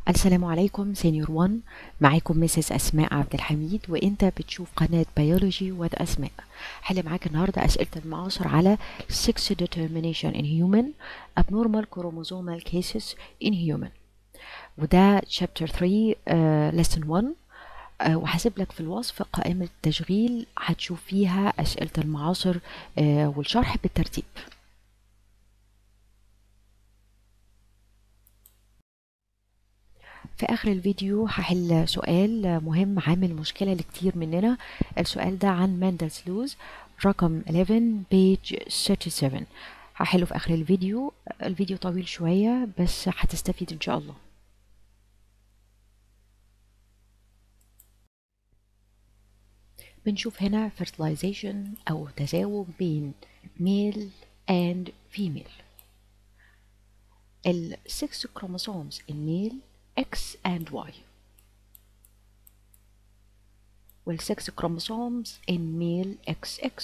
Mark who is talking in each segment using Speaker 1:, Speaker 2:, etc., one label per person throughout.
Speaker 1: السلام عليكم سينيور 1 معاكم مسز أسماء عبد الحميد وانت بتشوف قناة بيولوجي وذ أسماء حل معاك النهاردة أسئلة المعاصر على sex determination in human abnormal chromosomal cases in human وده chapter 3 uh, lesson 1 uh, وهسيب لك في الوصف قائمة تشغيل هتشوف فيها أسئلة المعاصر uh, والشرح بالترتيب في آخر الفيديو هحل سؤال مهم عامل مشكلة لكتير مننا السؤال ده عن ماندلز لوز رقم 11 page 37 هحله في آخر الفيديو الفيديو طويل شوية بس هتستفيد إن شاء الله بنشوف هنا fertilization أو تزاوج بين male and female ال six chromosomes in male X and Y والسكس chromosomes in male XX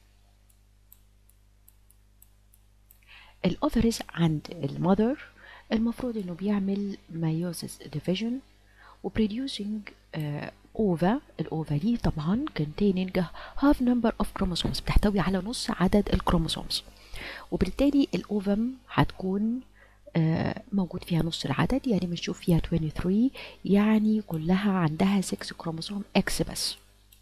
Speaker 1: الأوفرز عند المذر المفروض انه بيعمل meiosis division و producing uh, ova الأوفا دي طبعا containing half number of chromosomes بتحتوي على نص عدد الكروموسومز وبالتالي الأوفم هتكون موجود فيها نص العدد يعني بنشوف فيها 23 يعني كلها عندها 6 كروموسوم اكس بس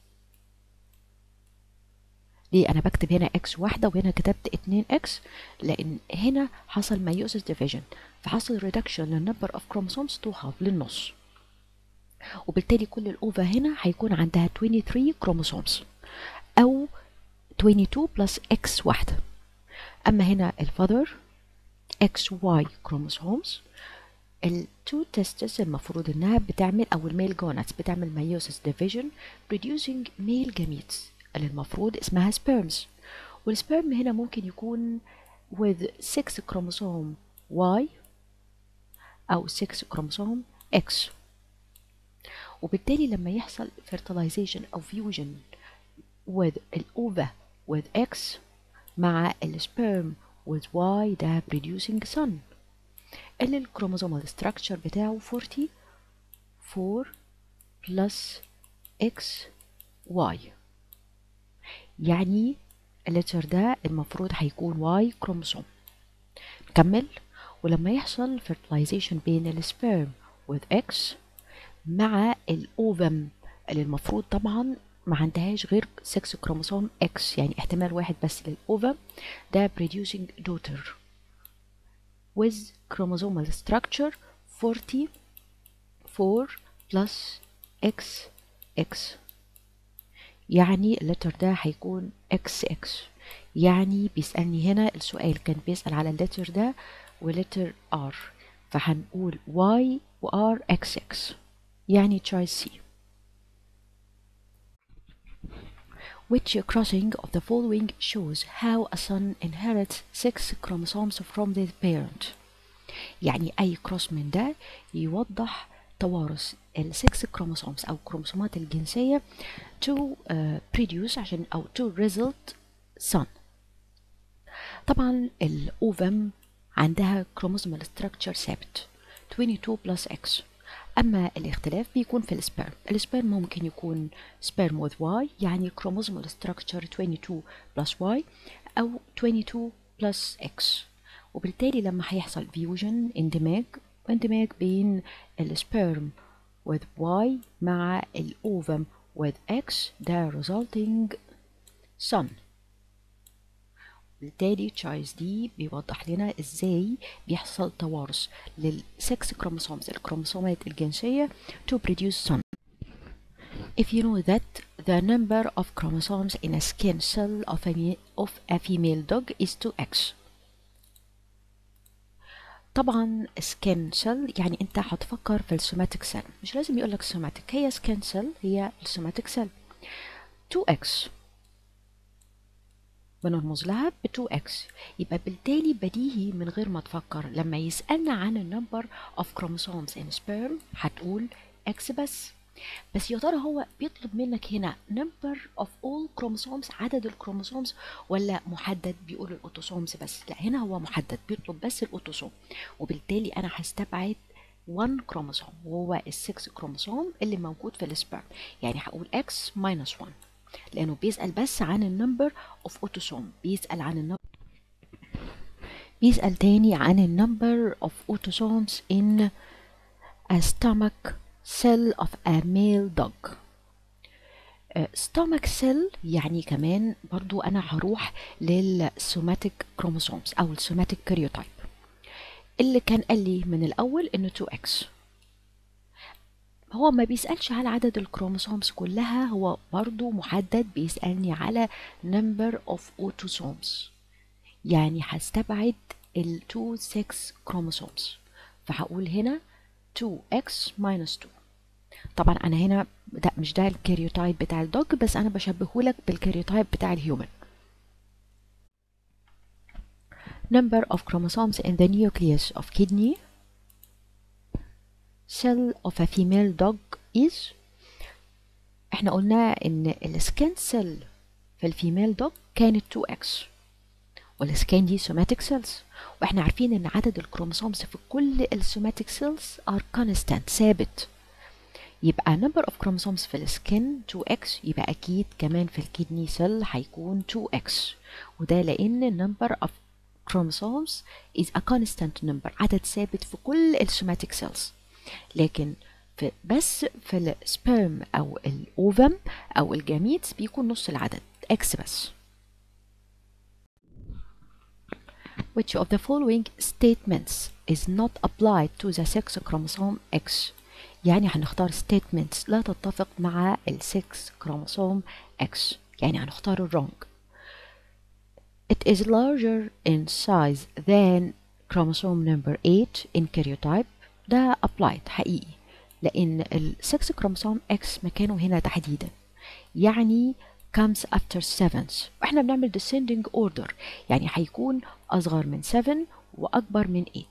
Speaker 1: ليه انا بكتب هنا اكس واحده وهنا كتبت 2 اكس لان هنا حصل ميوسيس ديفيجن فحصل ريدكشن للنمبر اوف كروموسومز تو هاف للنص وبالتالي كل الاوفا هنا هيكون عندها 23 كروموسومز او 22 بلس اكس واحده اما هنا الفاذر XY chromosomes التو تستس المفروض انها بتعمل او الميل جوناتس بتعمل ميوسيس division producing male gametes اللي المفروض اسمها sperms والسبرم هنا ممكن يكون with 6 chromosome Y او 6 chromosome X وبالتالي لما يحصل fertilization او fusion with الأوفا with X مع السبرم with Y ده producing son اللي الكروموزومال structure بتاعه 44 plus X Y يعني اللتر ده المفروض هيكون Y كروموسوم نكمل ولما يحصل fertilization بين السبرم with X مع الأوفم اللي المفروض طبعا ما عندهاش غير 6 كروموسوم اكس يعني احتمال واحد بس للأوفا ده producing daughter with chromosomal structure 44 plus x x يعني اللتر ده هيكون اكس اكس يعني بيسألني هنا السؤال كان بيسأل على اللتر ده ولتر ار فهنقول y و r x x يعني choice C which crossing of the following shows how a son inherits six chromosomes from the parent يعني أي كروس من ده يوضح توارث ال 6 chromosomes أو كروموسومات الجنسية to uh, produce عشان أو to result son طبعا الأوفم عندها chromosomal structure ثابت 22 plus X أما الاختلاف بيكون في السبرم السبرم ممكن يكون سبرم with Y يعني chromosomal structure 22 plus Y أو 22 plus X وبالتالي لما هيحصل fusion اندماج اندماج بين السبرم with Y مع الأوفم with X ده resulting son بالتالي تشايز دي بيوضح لنا ازاي بيحصل توارث للسكس كروموسومز الكروموسومات الجنسية to produce son. If you know that the number of chromosomes in a skin cell of a, of a female dog is 2x طبعا skin cell يعني انت هتفكر في السوماتيك cell مش لازم يقولك سوماتيك هي skin cell هي السوماتيك cell 2x بنرمز لها ب 2x يبقى بالتالي بديهي من غير ما تفكر لما يسألنا عن النمبر of chromosomes in sperm هتقول x بس بس يا ترى هو بيطلب منك هنا number of all chromosomes عدد الكروموسومز ولا محدد بيقول الاوتوسومز بس لا هنا هو محدد بيطلب بس الاوتوسوم وبالتالي انا هستبعد 1 كروموسوم وهو السكس كروموسوم اللي موجود في السبرم يعني هقول x minus 1 لأنه بيسأل بس عن النمبر of autosome بيسأل عن النمبر بيسأل تاني عن النمبر of autosomes in a stomach cell of a male dog stomach cell يعني كمان برضو أنا هروح للسوماتيك كروموسومز أو السوماتيك كاريوتايب اللي كان قال لي من الأول إنه 2x هو ما بيسألش على عدد الكروموسومز كلها هو برضو محدد بيسألني على number of autosomes يعني هستبعد ال 2 6 كروموسومز فهقول هنا 2x minus 2 طبعا انا هنا ده مش ده الكاريوتايب بتاع الدوج بس انا بشبهه لك بالكاريوتايب بتاع الهيومن number of chromosomes in the nucleus of kidney cell of a female dog is احنا قلنا ان السكان سيل في الفيميل دوج كانت 2x والسكان دي سوماتيك سيلز واحنا عارفين ان عدد الكروموسومز في كل السوماتيك سيلز ار كونستانت ثابت يبقى number of chromosomes في السكن 2x يبقى أكيد كمان في الكدني سيل هيكون 2x وده لأن number of chromosomes is a constant number عدد ثابت في كل السوماتيك سيلز لكن في بس في السبرم أو الأوفم أو الجاميتس بيكون نص العدد x بس Which of the following statements is not applied to the sex chromosome X يعني هنختار statements لا تتفق مع ال 6 كروموسوم X يعني هنختار الرونج It is larger in size than chromosome number 8 in karyotype ده applied حقيقي لأن ال 6 كروموسوم X مكانه هنا تحديدا يعني comes after 7 واحنا بنعمل descending order يعني هيكون أصغر من 7 وأكبر من 8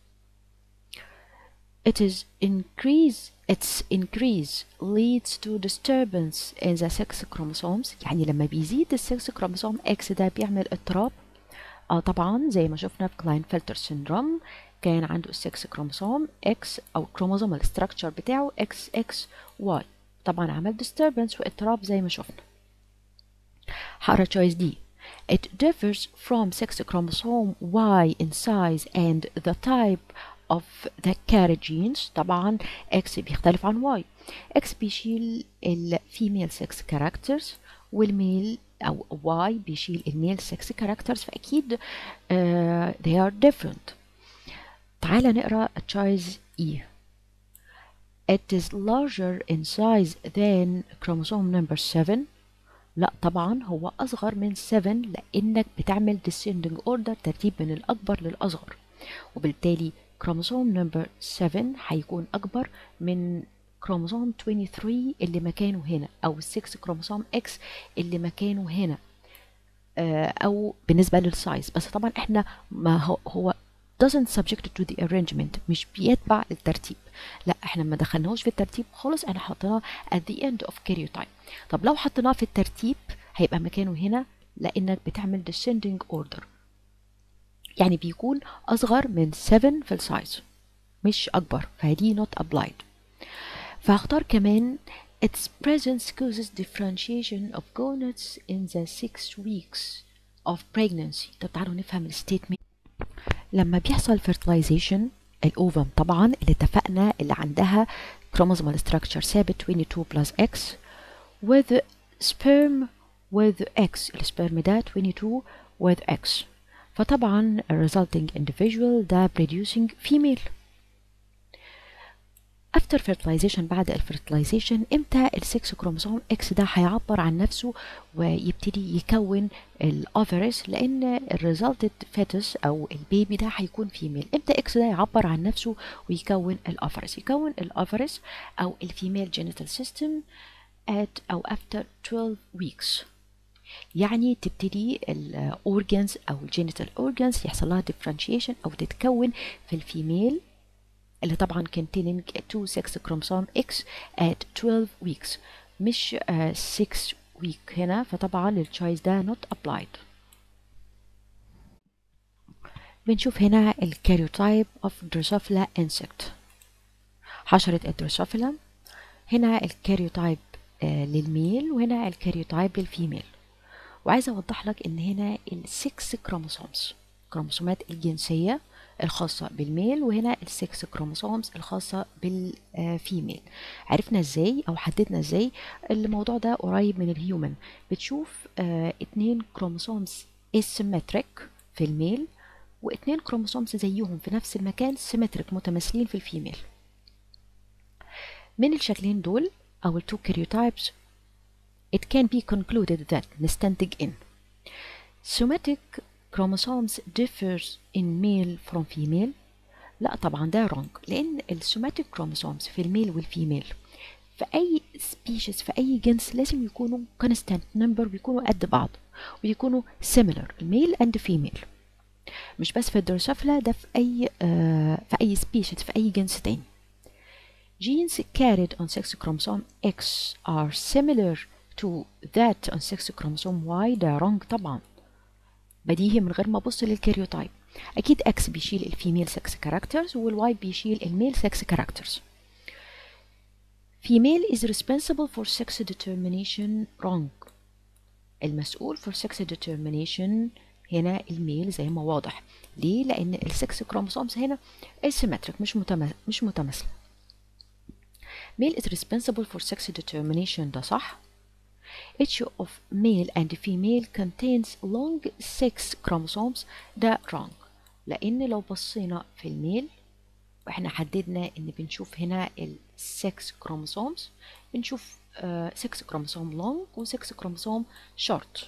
Speaker 1: it is increase its increase leads to disturbance in the sex chromosomes يعني لما بيزيد السكس كروموسوم X ده بيعمل اضطراب اه طبعا زي ما شفنا في كلاين فلتر سيندروم كان عنده السكس كروموسوم X او الكروموسوم الستراكشر بتاعه XXY طبعا عمل disturbance واضطراب زي ما شفنا هقرا تشويس دي It differs from sex chromosome Y in size and the type of the carried genes طبعا X بيختلف عن Y X بيشيل ال female sex characters والميل أو Y بيشيل الميل sex characters فأكيد uh, they are different تعال نقرأ choice E It is larger in size than chromosome number 7 لا طبعا هو أصغر من 7 لأنك بتعمل descending order ترتيب من الأكبر للأصغر وبالتالي كروموسوم نمبر 7 هيكون أكبر من كروموسوم 23 اللي مكانه هنا أو 6 كروموسوم X اللي مكانه هنا أو بالنسبة للسايز بس طبعا احنا ما هو, هو doesn't subject to the arrangement مش بيتبع الترتيب لا احنا ما دخلناهوش في الترتيب خالص احنا حطيناه at the end of karyotype طب لو حطيناه في الترتيب هيبقى مكانه هنا لانك بتعمل descending order يعني بيكون أصغر من 7 في السايز مش أكبر فدي not applied فهختار كمان its presence causes differentiation of gonads in the 6 weeks of pregnancy طب تعالوا نفهم الستيتمنت لما بيحصل fertilization الأوفم طبعا اللي اتفقنا اللي عندها chromosomal structure ثابت 22 plus X with sperm with X السبرم ده 22 with X فطبعا resulting individual ده producing female after fertilization بعد الفرتلايزيشن امتى السكس كروموسوم اكس ده هيعبر عن نفسه ويبتدي يكون الاوفرس لان الريزلتد فيتس او البيبي ده هيكون فيميل امتى اكس ده يعبر عن نفسه ويكون الاوفرس يكون الاوفرس او الفيميل جينيتال سيستم at او after 12 weeks يعني تبتدي الاورجنز او الجينيتال اورجنز يحصل لها differentiation او تتكون في الفيميل اللي طبعا containing 2 sex chromosome X at 12 weeks مش uh, 6 week هنا فطبعا التشويس ده not applied بنشوف هنا الكاريوتايب of Drosophila insect حشرة الدروسوفيلا هنا الكاريوتايب آه للميل وهنا الكاريوتايب للفيميل وعايزة أوضح لك إن هنا السكس كروموسومز كروموسومات الجنسية الخاصة بالميل وهنا السكس كروموسومز الخاصة بالفيميل عرفنا ازاي او حددنا ازاي الموضوع ده قريب من الهيومن بتشوف اه اتنين كروموسومز asymmetric في الميل واتنين كروموسومز زيهم في نفس المكان سيمتريك متماثلين في الفيميل من الشكلين دول او التو كاريوتايبس it can be concluded that نستنتج ان somatic chromosomes differs in male from female لا طبعا ده wrong لان السوماتيك chromosomes في الميل والفيميل في اي species في اي جنس لازم يكونوا constant number بيكونوا قد بعض ويكونوا similar male and female مش بس في الدروسوفيلا ده في اي آه في اي species في اي جنس تاني genes carried on sex chromosome X are similar to that on sex chromosome Y ده wrong طبعا بديهي من غير ما ابص للكاريوتايب اكيد اكس بيشيل الفيميل سكس كاركترز والواي بيشيل الميل سكس كاركترز female is responsible for sex determination wrong المسؤول for sex determination هنا الميل زي ما واضح ليه لان السكس كروموسومز هنا asymmetric مش متمثل مش متماثله male is responsible for sex determination ده صح each of male and female contains long six chromosomes ده wrong لأن لو بصينا في الميل واحنا حددنا ان بنشوف هنا ال 6 chromosomes بنشوف uh, 6 chromosome long و 6 chromosome short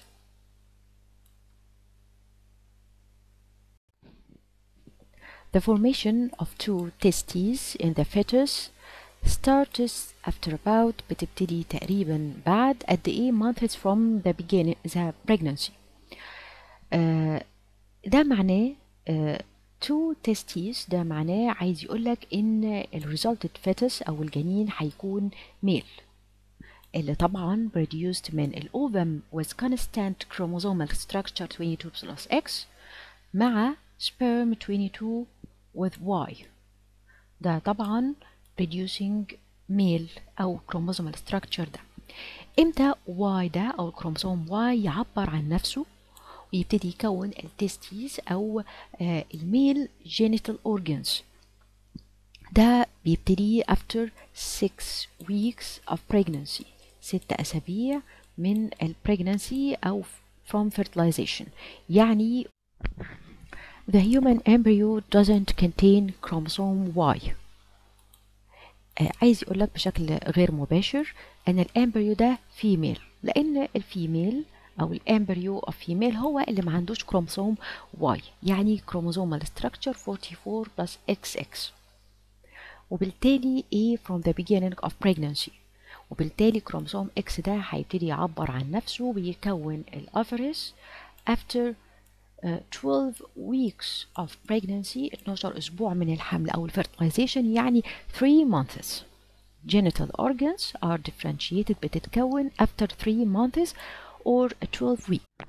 Speaker 1: The formation of two testes in the fetus starts after about بتبتدي تقريبا بعد قد ايه months from the beginning the pregnancy آه ده معناه آه two testes ده معناه عايز يقولك ان ال resulted fetus او الجنين هيكون male اللي طبعا produced من الأوفم with constant chromosomal structure 22 plus X مع sperm 22 with Y ده طبعا producing male أو chromosomal structure ده امتى Y ده أو الكروموسوم Y يعبر عن نفسه ويبتدي يكون التستيس أو آه الميل genital organs ده بيبتدي after 6 weeks of pregnancy ست أسابيع من البريجنانسي أو from fertilization يعني the human embryo doesn't contain chromosome Y آه عايز يقول لك بشكل غير مباشر ان الامبريو ده فيميل لان الفيميل او الامبريو اوف فيميل هو اللي ما عندوش كروموسوم واي يعني كروموسومال structure 44 plus XX وبالتالي A from the beginning of pregnancy وبالتالي كروموسوم X ده هيبتدي يعبر عن نفسه ويكون الأفرس after uh, 12 weeks of pregnancy 12 أسبوع من الحمل أو الفرتلايزيشن يعني 3 months genital organs are differentiated بتتكون after 3 months or 12 weeks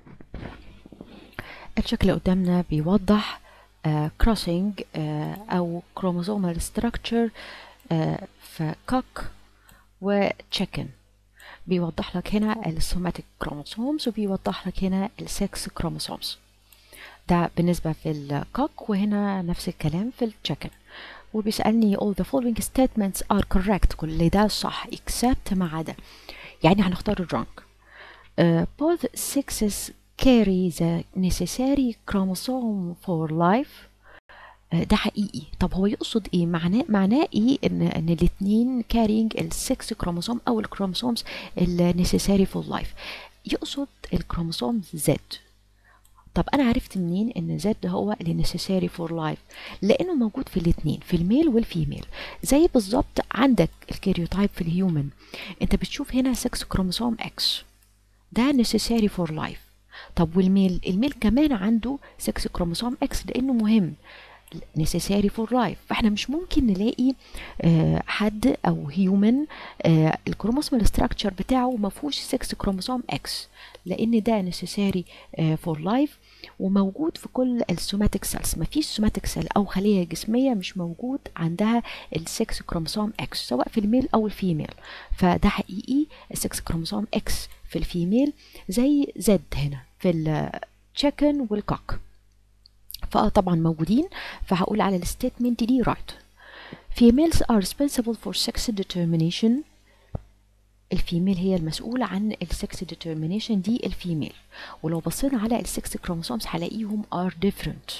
Speaker 1: الشكل اللي قدامنا بيوضح uh, crossing uh, أو chromosomal structure uh, في cock وتشيكن بيوضح لك هنا السوماتيك كروموسومز وبيوضح لك هنا السكس كروموسومز ده بالنسبة في الكوك وهنا نفس الكلام في التشيكن وبيسألني all the following statements are correct كل ده صح except ما عدا يعني هنختار wrong uh, both sexes carry the necessary chromosome for life ده حقيقي طب هو يقصد ايه معناه معناه ايه ان ان الاثنين كارينج السكس كروموسوم او الكروموسومز النسيساري فور لايف يقصد الكروموسوم زد طب انا عرفت منين ان زد هو اللي نسيساري فور لايف لانه موجود في الاثنين في الميل والفيميل زي بالظبط عندك الكاريوتايب في الهيومن انت بتشوف هنا 6 كروموسوم اكس ده نسيساري فور لايف طب والميل الميل كمان عنده 6 كروموسوم اكس لانه مهم necessary for life فاحنا مش ممكن نلاقي آه حد او هيومن آه الكروموسوم ستراكشر بتاعه ما فيهوش 6 كروموسوم اكس لان ده necessary آه for life وموجود في كل السوماتيك سيلز مفيش سوماتيك سيل او خليه جسميه مش موجود عندها ال6 كروموسوم اكس سواء في الميل او الفيميل فده حقيقي ال6 كروموسوم اكس في الفيميل زي زد هنا في التشيكن والكوك فطبعا موجودين فهقول على الستيتمنت دي right females are responsible for sex determination الفيميل هي المسؤولة عن السكس determination دي الفيميل ولو بصينا على السكس كروموسومز هلاقيهم are different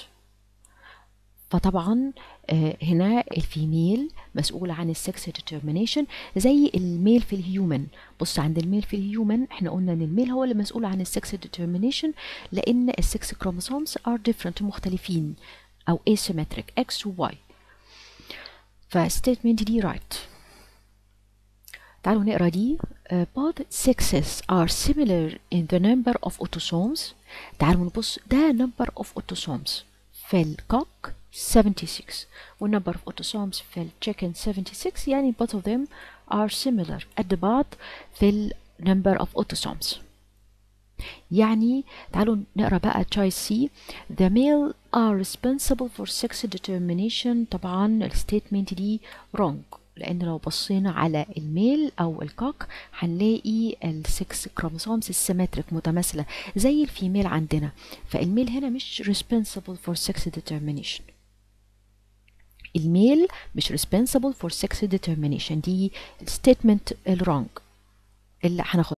Speaker 1: فطبعا آه هنا الفيميل مسؤولة عن السكس determination زي الميل في الهيومن بص عند الميل في الهيومن احنا قلنا ان الميل هو اللي مسؤول عن السكس determination لان السكس كروموسومز are different مختلفين او asymmetric x و y فستيتمنت دي right تعالوا نقرا دي uh, both sexes are similar in the number of autosomes تعالوا نبص ده number of autosomes في الكوك 76 والنمبر of autosomes في التشيكن 76 يعني both of them are similar قد بعض في ال number of autosomes يعني تعالوا نقرا بقى choice C the male are responsible for sex determination طبعا الستيتمنت دي wrong لان لو بصينا على الميل او الكوك هنلاقي السكس كروموسومز السيمتريك متماثله زي الفيميل عندنا فالميل هنا مش responsible for sex determination الميل مش responsible for sex determination دي الستيتمنت الرونج اللي هناخد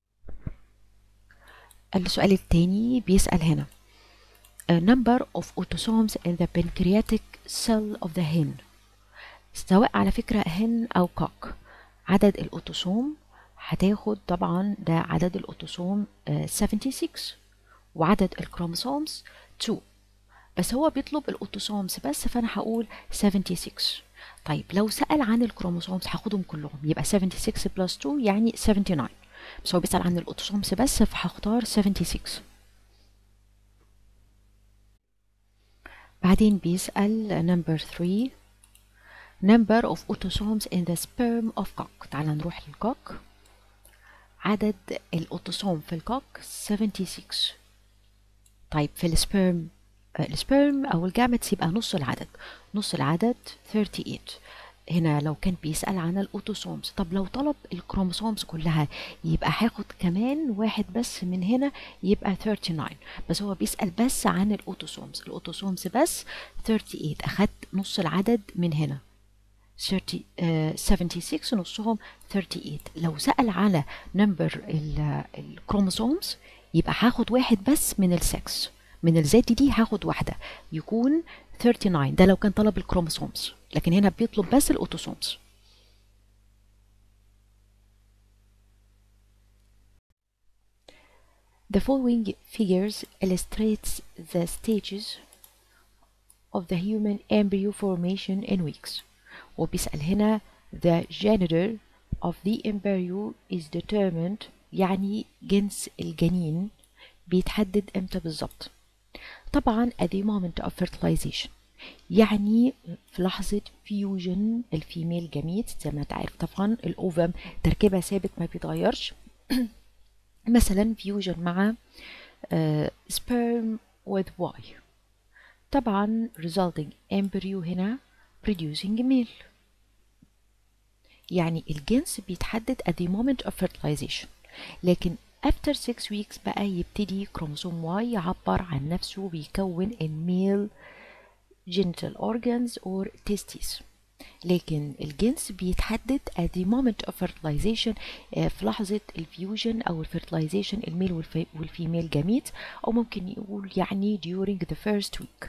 Speaker 1: السؤال التاني بيسأل هنا A number of autosomes in the pancreatic cell of the hen سواء على فكرة هن أو كوك عدد الأوتوسوم هتاخد طبعا ده عدد الأوتوسوم 76 وعدد الكروموسومز 2 بس هو بيطلب الأوتوسومز بس فأنا هقول 76 طيب لو سأل عن الكروموسومز هاخدهم كلهم يبقى 76 بلس 2 يعني 79 بس هو بيسأل عن الأوتوسومز بس فهختار 76 بعدين بيسأل نمبر 3 number of autosomes in the sperm of cock تعال نروح للكوك عدد الأوتوسوم في الكوك 76 طيب في السبرم السبرم أو الجامتس يبقى نص العدد نص العدد 38 هنا لو كان بيسأل عن الأوتوسومز طب لو طلب الكروموسومز كلها يبقى هاخد كمان واحد بس من هنا يبقى 39 بس هو بيسأل بس عن الأوتوسومز الأوتوسومز بس 38 أخدت نص العدد من هنا 30 uh, 76 نصهم 38 لو سأل على نمبر الكروموسومز يبقى هاخد واحد بس من السكس من الذات دي هاخد واحدة يكون 39 ده لو كان طلب الكروموسومز لكن هنا بيطلب بس الأوتوسومز The following figures illustrates the stages of the human embryo formation in weeks. وبيسأل هنا the gender of the embryo is determined يعني جنس الجنين بيتحدد امتى بالظبط طبعا at the moment of fertilization يعني في لحظة فيوجن الفيميل جميت زي ما انت عارف طبعا الأوفم تركيبها ثابت ما بيتغيرش مثلا فيوجن مع uh, sperm with Y طبعا resulting embryo هنا producing male يعني الجنس بيتحدد at the moment of fertilization لكن after 6 weeks بقى يبتدي كروموسوم Y يعبر عن نفسه ويكون الميل genital organs or testes لكن الجنس بيتحدد at the moment of fertilization في لحظة الفيوجن أو الفيرتلايزيشن الميل والفيميل جميت أو ممكن يقول يعني during the first week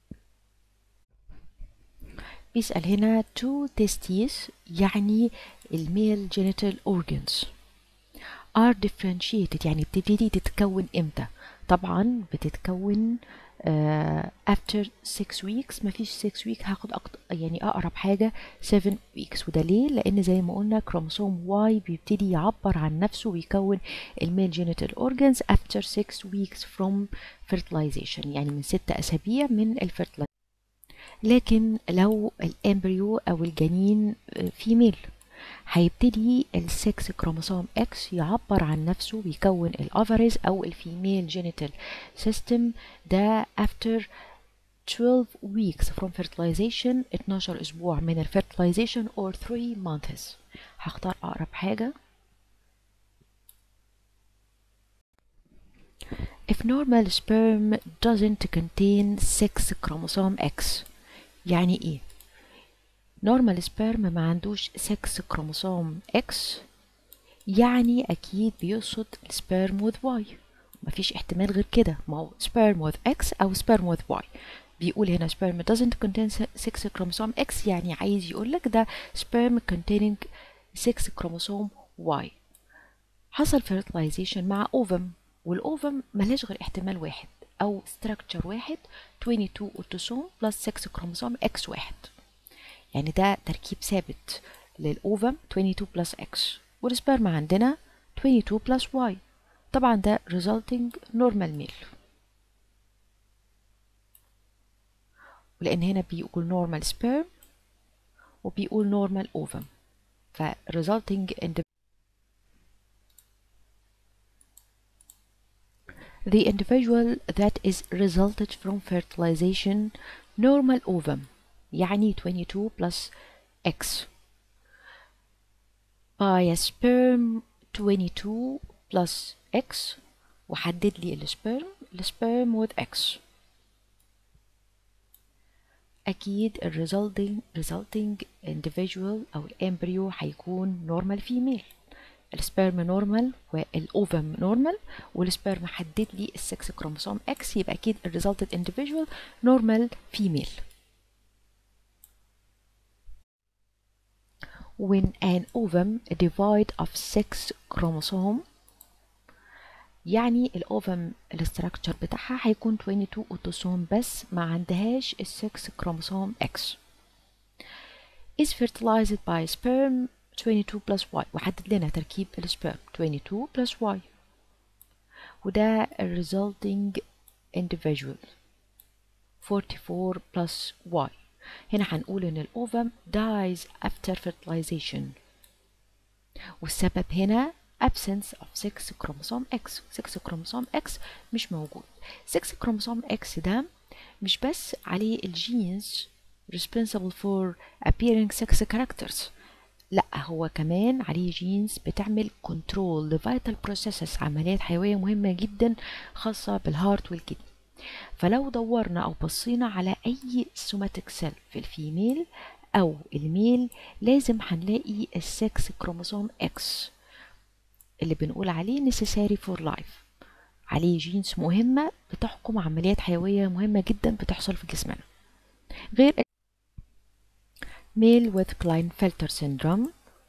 Speaker 1: بيسأل هنا two testes يعني الميل genital organs are differentiated يعني بتبتدي تتكون امتى طبعا بتتكون uh, after 6 weeks مفيش 6 week هاخد أكتر يعني أقرب حاجة 7 weeks وده ليه؟ لأن زي ما قلنا كروموسوم Y بيبتدي يعبر عن نفسه ويكون الميل genital organs after 6 weeks from fertilization يعني من 6 أسابيع من الفرتلايزيشن لكن لو الامبريو او الجنين فيميل هيبتدي السكس كروموسوم اكس يعبر عن نفسه ويكون الافاريز او الفيميل جينيتال سيستم ده after 12 weeks from fertilization 12 اسبوع من الفيرتلايزيشن or 3 months هختار اقرب حاجه If normal sperm doesn't contain 6 chromosome X يعني ايه؟ normal sperm ما عندوش 6 chromosome X يعني اكيد بيقصد sperm with Y مفيش احتمال غير كده ما هو sperm with X او sperm with Y بيقول هنا sperm doesn't contain 6 chromosome X يعني عايز يقولك ده sperm containing 6 chromosome Y حصل fertilization مع ovum والاوفم ملهاش غير احتمال واحد او structure واحد 22 اوتوسوم بلس 6 كروموسوم اكس واحد يعني ده تركيب ثابت للاوفم 22 بلس اكس والسبرم عندنا 22 بلس واي طبعا ده resulting normal male ولان هنا بيقول normal sperm وبيقول normal ovum ف resulting in the the individual that is resulted from fertilization normal ovum يعني 22 plus X by a sperm 22 plus X وحدد لي السبرم السبرم with X أكيد ال resulting, resulting individual أو الامبريو هيكون normal female السبرم نورمال والاوفم نورمال والسبرم حدد لي السكس كروموسوم اكس يبقى اكيد الريزلتد individual نورمال فيميل when an ovum divide of six chromosome يعني الاوفم الاستراكشر بتاعها هيكون 22 اوتوسوم بس ما عندهاش السكس كروموسوم اكس is fertilized by sperm 22 plus y وحدد لنا تركيب السبرم 22 plus y وده resulting individual 44 plus y هنا هنقول ان الاوفم dies after fertilization والسبب هنا absence of 6 chromosome X 6 chromosome X مش موجود 6 chromosome X ده مش بس عليه الجينز responsible for appearing sex characters لا هو كمان عليه جينز بتعمل كنترول لفيتال بروسيسز عمليات حيويه مهمه جدا خاصه بالهارت والكدني فلو دورنا او بصينا على اي سوماتيك سيل في الفيميل او الميل لازم هنلاقي السكس كروموسوم اكس اللي بنقول عليه necessary for life عليه جينز مهمه بتحكم عمليات حيويه مهمه جدا بتحصل في جسمنا غير male with Klinefelter syndrome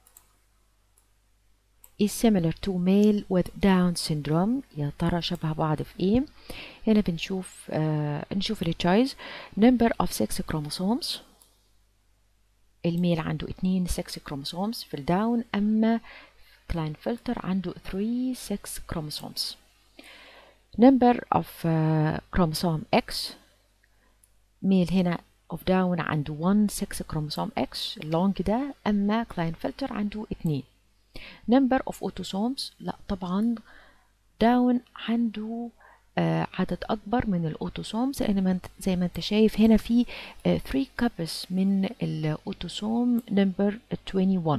Speaker 1: is similar to male with Down syndrome يا ترى شبه بعض في ايه هنا بنشوف آه نشوف التشايز number of sex chromosomes الميل عنده اتنين sex chromosomes في الداون اما Klinefelter عنده 3 sex chromosomes number of uh, chromosome X ميل هنا of داون عنده 1 6 كروموسوم X اللونج ده أما كلاينفلتر عنده 2 number of autosomes لا طبعا داون عنده آه عدد أكبر من الأوتوسومز لأن ما انت زي ما أنت شايف هنا في 3 آه كابس من الأوتوسوم نمبر 21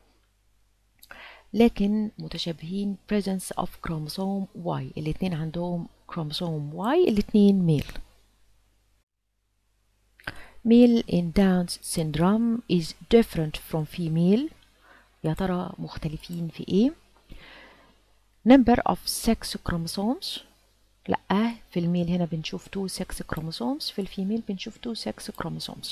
Speaker 1: لكن متشابهين presence of chromosome Y الاتنين عندهم chromosome Y الاتنين ميل male in Down's syndrome is different from female يا ترى مختلفين في ايه number of sex chromosomes لا في الميل هنا بنشوف 2 sex chromosomes في الفيميل بنشوف 2 sex chromosomes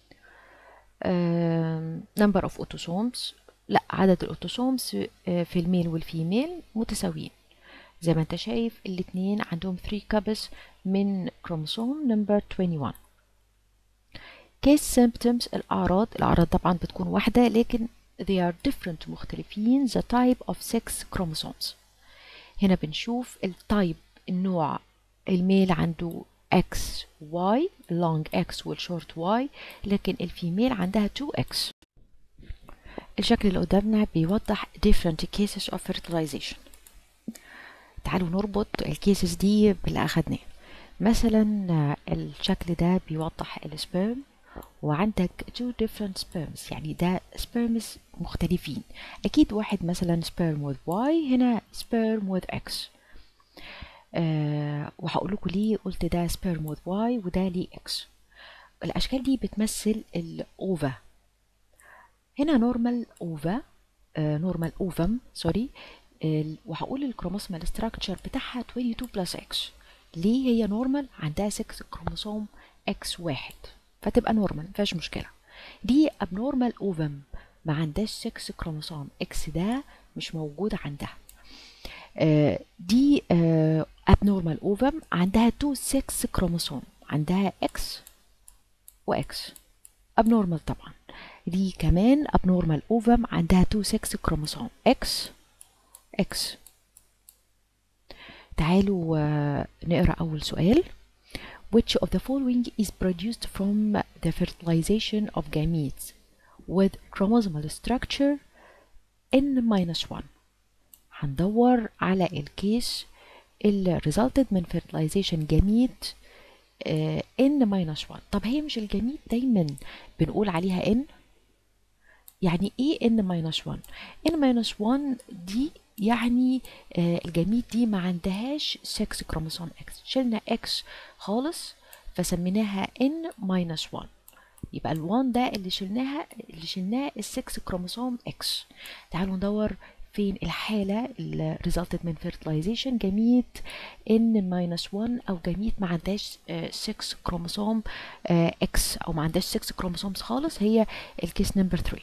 Speaker 1: uh, number of autosomes لا عدد الاوتوسومز في الميل والفيميل متساويين زي ما انت شايف الاتنين عندهم 3 كابس من كروموسوم نمبر 21 case symptoms الأعراض الأعراض طبعا بتكون واحدة لكن they are different مختلفين the type of sex chromosomes هنا بنشوف التايب النوع الميل عنده اكس واي لونج اكس والشورت واي لكن الفيميل عندها 2 اكس الشكل اللي قدامنا بيوضح different cases of fertilization تعالوا نربط الكيسز دي باللي أخدناه مثلا الشكل ده بيوضح السبرم وعندك two different sperms يعني ده sperms مختلفين أكيد واحد مثلا sperm with Y هنا sperm with X أه وهقول لكم ليه قلت ده sperm with Y وده ليه X الأشكال دي بتمثل الأوفا هنا نورمال اوفا نورمال اوفم سوري وهقول الكروموسومال ستراكشر بتاعها 22 بلس اكس ليه هي نورمال عندها 6 كروموسوم اكس واحد فتبقى نورمال مفيهاش مشكله دي ابنورمال اوفم ما عندهاش 6 كروموسوم اكس ده مش موجود عندها آه دي آه ابنورمال اوفم عندها 2 6 كروموسوم عندها اكس واكس ابنورمال طبعا دي كمان abnormal ovum عندها 2 6 كروموسوم X X تعالوا uh, نقرا أول سؤال Which of the following is produced from the fertilization of gametes with chromosomal structure N-1 هندور على الكيس اللي resulted من fertilization gamete uh, N-1 طب هي مش الجميت دايما بنقول عليها N يعني ايه n minus 1 n minus 1 دي يعني آه الجميت دي ما عندهاش 6 كروموسوم x شلنا x خالص فسميناها n minus 1 يبقى ال 1 ده اللي شلناها اللي شلناه ال 6 كروموسوم x تعالوا ندور فين الحالة اللي resulted من fertilization جميت n minus 1 أو جميت ما عندهاش 6 كروموسوم x أو ما عندهاش 6 كروموسومز خالص هي الكيس نمبر 3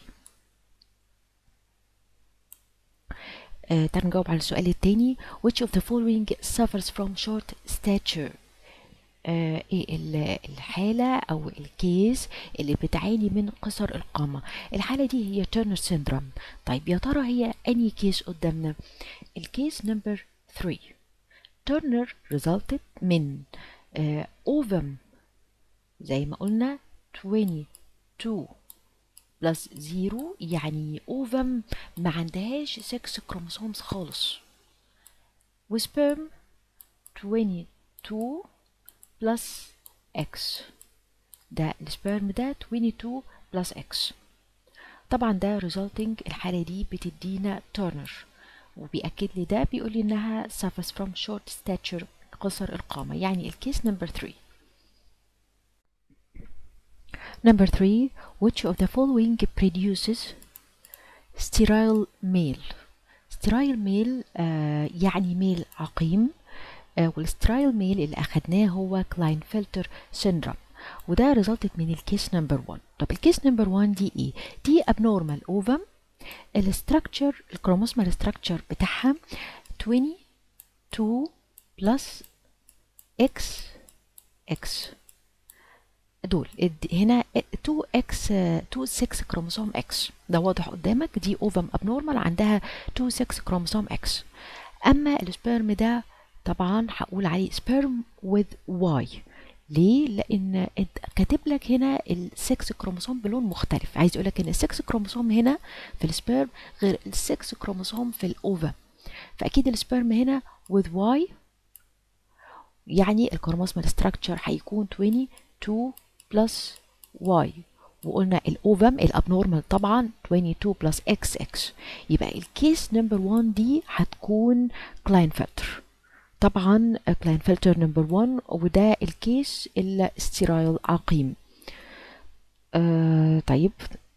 Speaker 1: آه تعالوا نجاوب على السؤال التاني which of the following suffers from short stature آه ايه الحالة او الكيس اللي بتعاني من قصر القامة الحالة دي هي تيرنر سيندروم طيب يا ترى هي اني كيس قدامنا الكيس نمبر 3 تيرنر resulted من آه اوفم زي ما قلنا 22 بلس زيرو يعني اوفم ما عندهاش 6 كروموسومز خالص وسبرم 22 بلس اكس ده السبرم ده 22 بلس اكس طبعا ده resulting الحالة دي بتدينا تورنر وبيأكد لي ده بيقول لي انها suffers from short stature قصر القامة يعني الكيس نمبر 3 Number three, which of the following produces sterile male? sterile male آه يعني ميل عقيم آه والسترايل ميل اللي أخدناه هو كلاينفلتر syndrome وده resulted من الكيس نمبر 1 طب الكيس نمبر 1 دي ايه؟ دي abnormal ovum الستراكشر الكروموسومال ستراكشر بتاعها 22 بلس اكس اكس دول هنا 2 اكس 2 6 كروموسوم اكس ده واضح قدامك دي اوفم ابنورمال عندها 2 6 كروموسوم اكس اما السبرم ده طبعا هقول عليه سبرم with واي ليه؟ لأن كاتب لك هنا ال 6 كروموسوم بلون مختلف، عايز يقول لك إن ال 6 كروموسوم هنا في السبرم غير ال 6 كروموسوم في الأوفا، فأكيد السبرم هنا with واي يعني الكروموسوم ستراكشر هيكون 22 بلس واي وقلنا الاوفم الابنورمال طبعا 22 بلس اكس اكس يبقى الكيس نمبر 1 دي هتكون كلاينفلتر طبعا كلاينفلتر نمبر 1 وده الكيس الستيرايل عقيم آه طيب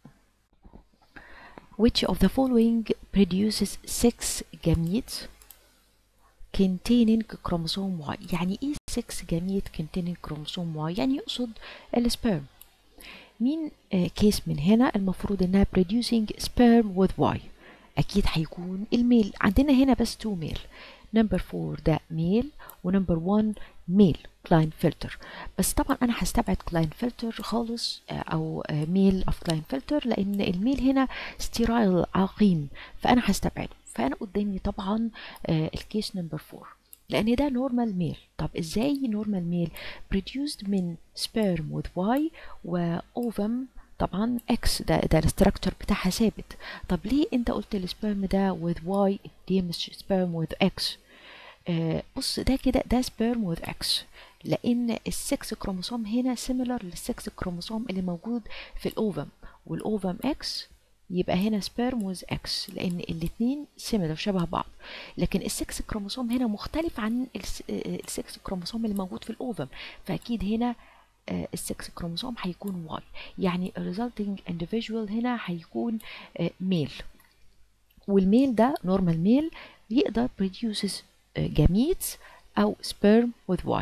Speaker 1: which of the following produces six gametes containing chromosome Y يعني ايه 6 جاميت containing chromosome Y يعني يقصد السبرم مين آه كيس من هنا المفروض انها producing sperm with Y اكيد هيكون الميل عندنا هنا بس 2 ميل نمبر 4 ده ميل ونمبر 1 ميل كلاين فلتر بس طبعا انا هستبعد كلاين فلتر خالص او ميل اوف كلاين فلتر لان الميل هنا ستيرايل عقيم فانا هستبعده فانا قدامي طبعا الكيس نمبر 4 لان ده نورمال ميل طب ازاي نورمال ميل produced من سبيرم with Y واوفم طبعا اكس ده ده الاستراكشر بتاعها ثابت طب ليه انت قلت السبيرم ده with Y ليه مش سبيرم with X آه بص ده كده ده سبيرم with X لان السكس كروموسوم هنا سيميلر للسكس كروموسوم اللي موجود في الاوفم والاوفم اكس يبقى هنا سبيرم ويز اكس لان الاثنين سيميلر شبه بعض لكن السكس كروموسوم هنا مختلف عن السكس كروموسوم اللي موجود في الاوفم فاكيد هنا السكس كروموسوم هيكون واي يعني resulting individual هنا هيكون ميل والميل ده نورمال ميل يقدر produces gametes او sperm with Y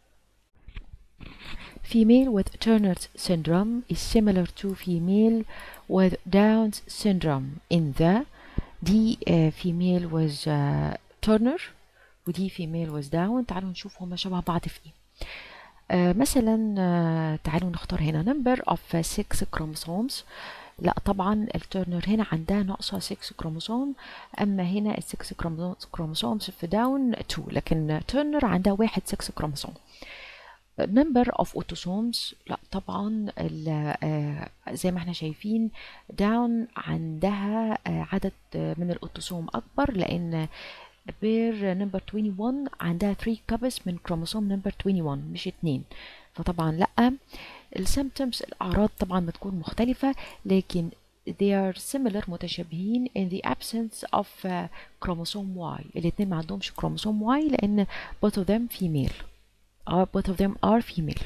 Speaker 1: female with Turner's syndrome is similar to female with Down's syndrome in the دي uh, female with uh, Turner ودي female with Down تعالوا نشوف هما شبه بعض في ايه uh, مثلا uh, تعالوا نختار هنا number of 6 chromosomes لا طبعا الترنر هنا عندها ناقصة 6 كروموسوم اما هنا ال 6 كروموسومز في داون 2 لكن ترنر عندها واحد 6 كروموسوم number of autosomes لا طبعا آه زي ما احنا شايفين داون عندها آه عدد من الاوتوسوم اكبر لان بير نمبر 21 عندها 3 كابس من كروموسوم نمبر 21 مش 2 فطبعا لا السيمبتومز الاعراض طبعا بتكون مختلفه لكن they are similar متشابهين in the absence of uh, chromosome Y الاثنين ما عندهمش كروموسوم Y لان both of them female are both of them are female.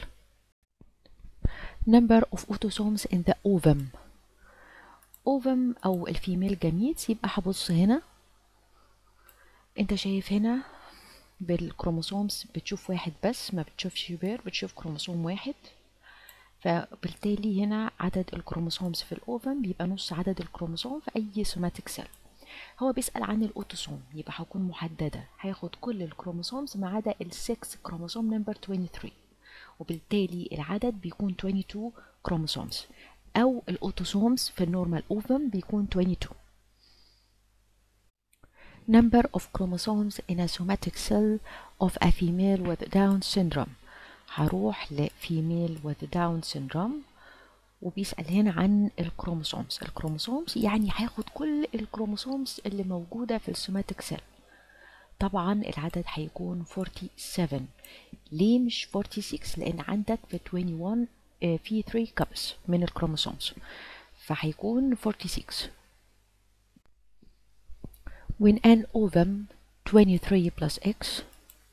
Speaker 1: Number of autosomes in the ovum. ovum أو الفيميل جميت يبقى هبص هنا انت شايف هنا بالكروموسومز بتشوف واحد بس ما بتشوفش بير بتشوف كروموسوم واحد فبالتالي هنا عدد الكروموسومز في الأوفم بيبقى نص عدد الكروموسوم في أي سوماتيك سيل هو بيسأل عن الأوتوسوم يبقى هكون محددة هياخد كل الكروموسومز ما عدا السكس كروموسوم نمبر 23 وبالتالي العدد بيكون 22 كروموسومز أو الأوتوسومز في النورمال أوفم بيكون 22 Number of chromosomes in a somatic cell of a female with Down syndrome هروح لفيميل with Down syndrome وبيسأل هنا عن الكروموسومز الكروموسومز يعني هياخد كل الكروموسومز اللي موجودة في السوماتيك سيل طبعا العدد هيكون 47 ليه مش 46 لان عندك في 21 في 3 كابس من الكروموسومز فهيكون 46 when an ovum 23 plus x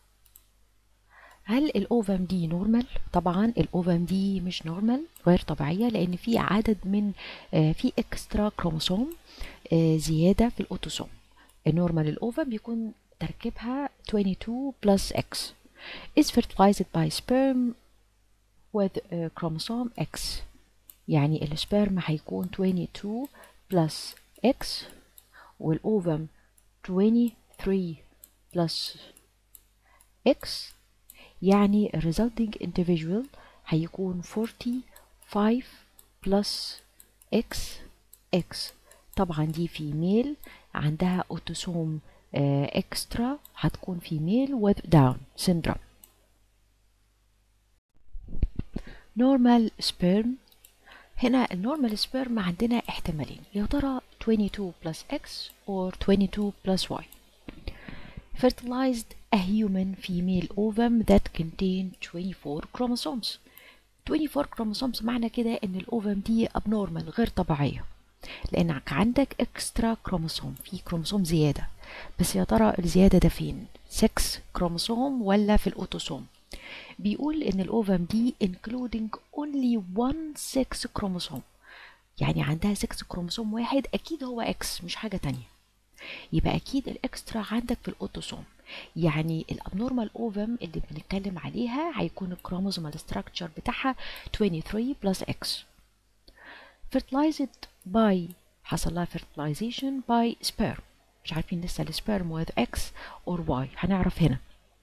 Speaker 1: هل الاوفم دي نورمال طبعا الاوفم دي مش نورمال غير طبيعيه لان في عدد من آه في اكسترا كروموسوم آه زياده في الاوتوسوم النورمال الاوفم بيكون تركيبها 22 plus x is fertilized by sperm with uh, chromosome x يعني السبرم هيكون 22 plus x والاوفم 23 plus x يعني resulting individual هيكون 45 plus x x طبعا دي فيميل عندها اوتوسوم اكسترا هتكون فيميل with down syndrome normal sperm هنا النورمال سبيرم عندنا احتمالين يا ترى 22 plus x or 22 plus y fertilized a human female ovum that contain 24 chromosomes 24 chromosomes معنى كده ان الاوفم دي abnormal غير طبيعية لانك عندك اكسترا كروموسوم في كروموسوم زيادة بس يا ترى الزيادة ده فين 6 كروموسوم ولا في الاوتوسوم بيقول ان الاوفم دي including only one 6 كروموسوم يعني عندها 6 كروموسوم واحد اكيد هو اكس مش حاجة تانية يبقى اكيد الاكسترا عندك في الاوتوسوم يعني الابنورمال اوفم اللي بنتكلم عليها هيكون الكروموسومال ستراكشر بتاعها 23 plus x fertilized by حصل لها fertilization by sperm مش عارفين لسه السبرم with x or y هنعرف هنا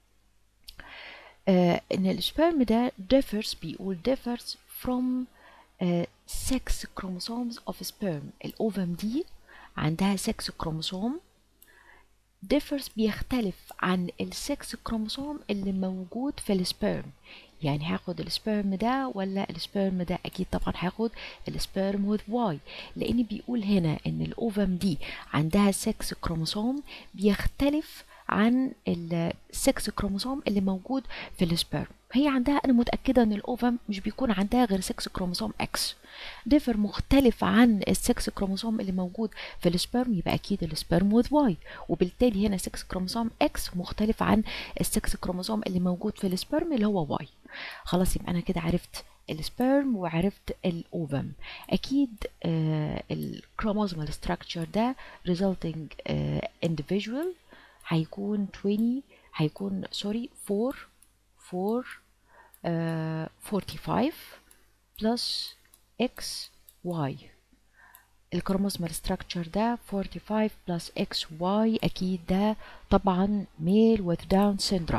Speaker 1: آه ان السبرم ده differs بيقول differs from uh, six chromosomes of sperm الاوفم دي عندها 6 كروموسوم differs بيختلف عن السكس كروموسوم اللي موجود في السبيرم يعني هاخد السبيرم ده ولا السبيرم ده اكيد طبعا هاخد السبيرم with واي لان بيقول هنا ان الاوفم دي عندها سكس كروموسوم بيختلف عن السكس كروموسوم اللي موجود في السبيرم هي عندها انا متاكده ان الاوفم مش بيكون عندها غير سكس كروموسوم اكس ديفر مختلف عن السكس كروموسوم اللي موجود في السبرم يبقى اكيد السبرم وذ واي وبالتالي هنا سكس كروموسوم اكس مختلف عن السكس كروموسوم اللي موجود في السبرم اللي هو واي خلاص يبقى انا كده عرفت السبرم وعرفت الاوفم اكيد آه الكروموزومال ستراكشر ده resulting آه individual هيكون 20 هيكون سوري 4 4 آه 45 plus x y الكروموسومال ستراكشر ده 45 plus x y اكيد ده طبعا male with down syndrome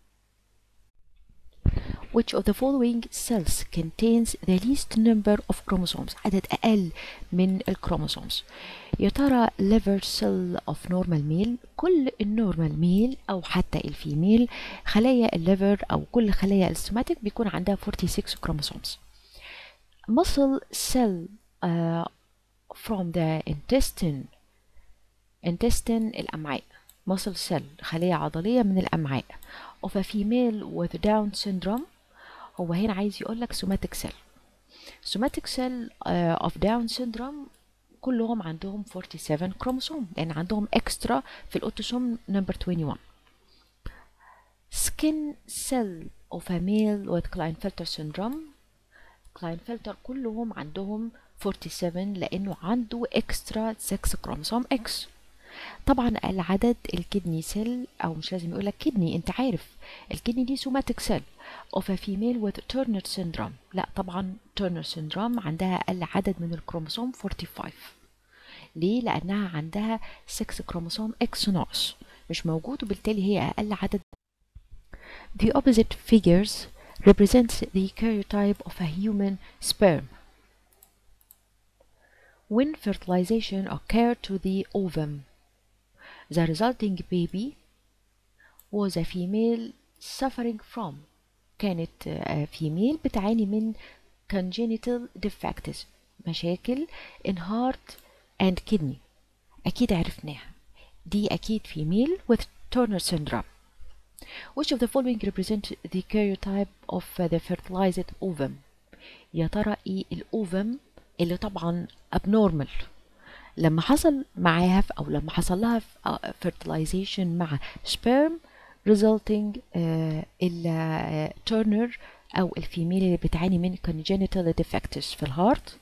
Speaker 1: which of the following cells contains the least number of chromosomes عدد أقل من الكروموسومز يا ترى liver cell of normal male كل النورمال ميل أو حتى الفيميل خلايا الليفر أو كل خلايا السوماتيك بيكون عندها 46 chromosomes muscle cell uh, from the intestine intestine الأمعاء muscle cell خلية عضلية من الأمعاء of a female with Down syndrome هو هنا عايز يقول لك somatic cell somatic cell uh, of Down syndrome كلهم عندهم 47 كروموسوم لأن عندهم extra في الأوتوسوم number 21 skin cell of a male with Klinefelter syndrome كلاينفلتر كلهم عندهم 47 لأنه عنده اكسترا 6 كروموسوم اكس طبعا اقل عدد الكدني سيل او مش لازم يقول لك كدني انت عارف الكدني دي سوماتيك سيل of a female with Turner syndrome لا طبعا Turner syndrome عندها اقل عدد من الكروموسوم 45 ليه لانها عندها 6 كروموسوم اكس ناقص مش موجود وبالتالي هي اقل عدد The opposite figures represents the karyotype of a human sperm. When fertilization occurred to the ovum, the resulting baby was a female suffering from كانت female بتعاني من congenital defects مشاكل in heart and kidney أكيد عرفناها دي أكيد female with Turner syndrome Which of the following represent the karyotype of the fertilized ovum? يا ترى ايه الاوفم اللي طبعا abnormal لما حصل معاها او لما حصل لها fertilization مع sperm resulting uh, ال uh, Turner او الفيميل اللي بتعاني من congenital defects في الهارت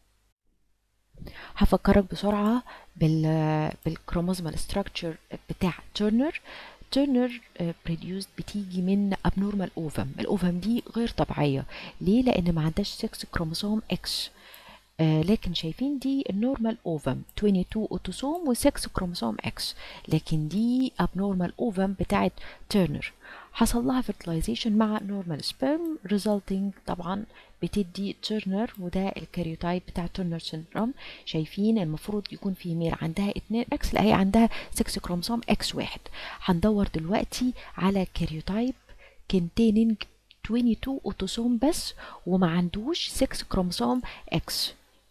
Speaker 1: هفكرك بسرعة بال بالكروموزومال ستراكشر بتاع تورنر تورنر بروديوسد بتيجي من abnormal اوفم الاوفم دي غير طبيعيه ليه لان ما عندهاش 6 كروموسوم اكس آه لكن شايفين دي النورمال اوفم 22 اوتوسوم و6 كروموسوم اكس لكن دي abnormal اوفم بتاعت تورنر حصل لها fertilization مع normal sperm resulting طبعا بتدي تورنر وده الكاريوتايب بتاع تورنر سيندروم شايفين المفروض يكون في ميل عندها 2 اكس لا هي عندها 6 كروموسوم اكس واحد هندور دلوقتي على كاريوتايب containing 22 اوتوسوم بس وما عندوش 6 كروموسوم اكس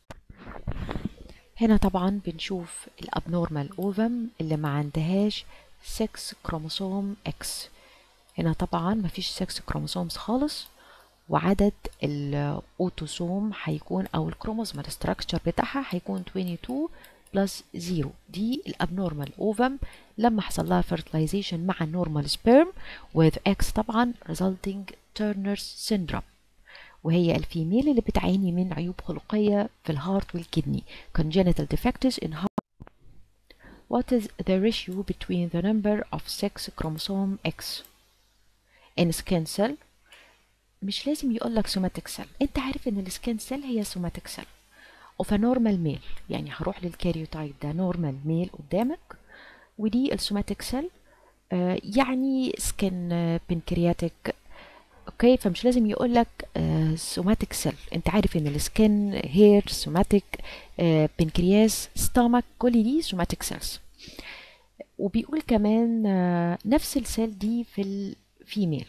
Speaker 1: هنا طبعا بنشوف الابنورمال اوفم اللي ما عندهاش 6 كروموسوم اكس هنا طبعا مفيش 6 كروموسومز خالص وعدد الاوتوسوم هيكون او الكروموسومال ستراكشر بتاعها هيكون 22 بلس 0 دي الابنورمال اوفم لما حصل لها fertilization مع النورمال سبيرم with X طبعا resulting Turner's syndrome وهي الفيميل اللي بتعاني من عيوب خلقية في الهارت والكدني congenital defects in heart What is the ratio between the number of sex chromosome X in skin cell مش لازم يقول لك سوماتيك سيل انت عارف ان السكين سيل هي سوماتيك سيل اوف نورمال ميل يعني هروح للكاريوتايب ده نورمال ميل قدامك ودي السوماتيك سيل آه يعني سكن آه بنكرياتيك اوكي فمش لازم يقول لك آه سوماتيك سيل انت عارف ان السكن هير سوماتيك آه بنكرياس ستامك كل دي سوماتيك سيلز وبيقول كمان آه، نفس السيل دي في الفيميل